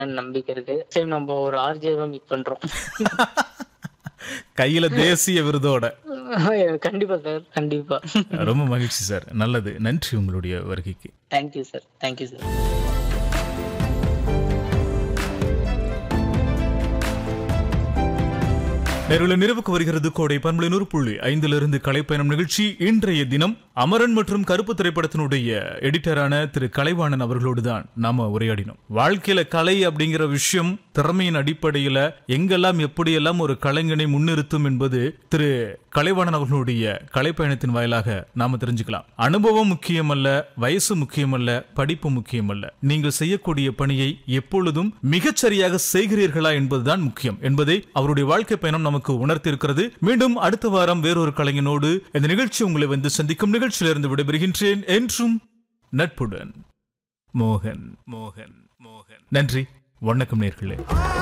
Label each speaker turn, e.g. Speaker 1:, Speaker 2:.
Speaker 1: நம்பிக்கை இருக்கு சரி நம்ம ஒரு ஆர்ஜேவை மீட் பண்றோம்
Speaker 2: கையில தேசிய விருதோட
Speaker 1: கண்டிப்பா சார் கண்டிப்பா
Speaker 2: ரொம்ப மகிழ்ச்சி சார் நல்லது நன்றி உங்களுடைய வருகைக்கு
Speaker 1: தேங்க்யூ சார் தேங்க்யூ சார்
Speaker 2: நேர்களை நிறைவுக்கு வருகிறது கோடை பண்பலை நூறு புள்ளி ஐந்திலிருந்து கலைப்பயணம் நிகழ்ச்சி இன்றைய தினம் அமரன் மற்றும் கருப்பு திரைப்படத்தினுடைய எடிட்டரான திரு கலைவாணன் அவர்களோடு தான் நாம உரையாடினோம் வாழ்க்கையில கலை அப்படிங்கிற விஷயம் திறமையின் அடிப்படையில எங்கெல்லாம் எப்படியெல்லாம் ஒரு கலைஞனை முன்னிறுத்தும் என்பது திரு கலைவாணன் அவர்களுடைய கலைப்பயணத்தின் வாயிலாக நாம தெரிஞ்சுக்கலாம் அனுபவம் முக்கியமல்ல வயசு முக்கியமல்ல படிப்பு முக்கியமல்ல நீங்கள் செய்யக்கூடிய பணியை எப்பொழுதும் மிகச்சரியாக செய்கிறீர்களா என்பதுதான் முக்கியம் என்பதை அவருடைய வாழ்க்கை பயணம் நமக்கு உணர்த்தியிருக்கிறது மீண்டும் அடுத்த வாரம் வேறொரு கலைஞனோடு இந்த நிகழ்ச்சி உங்களை வந்து சந்திக்கும் நிகழ்ச்சியிலிருந்து விடைபெறுகின்றேன் என்றும் நட்புடன் மோகன் மோகன் மோகன் நன்றி வணக்கம் நேர்களே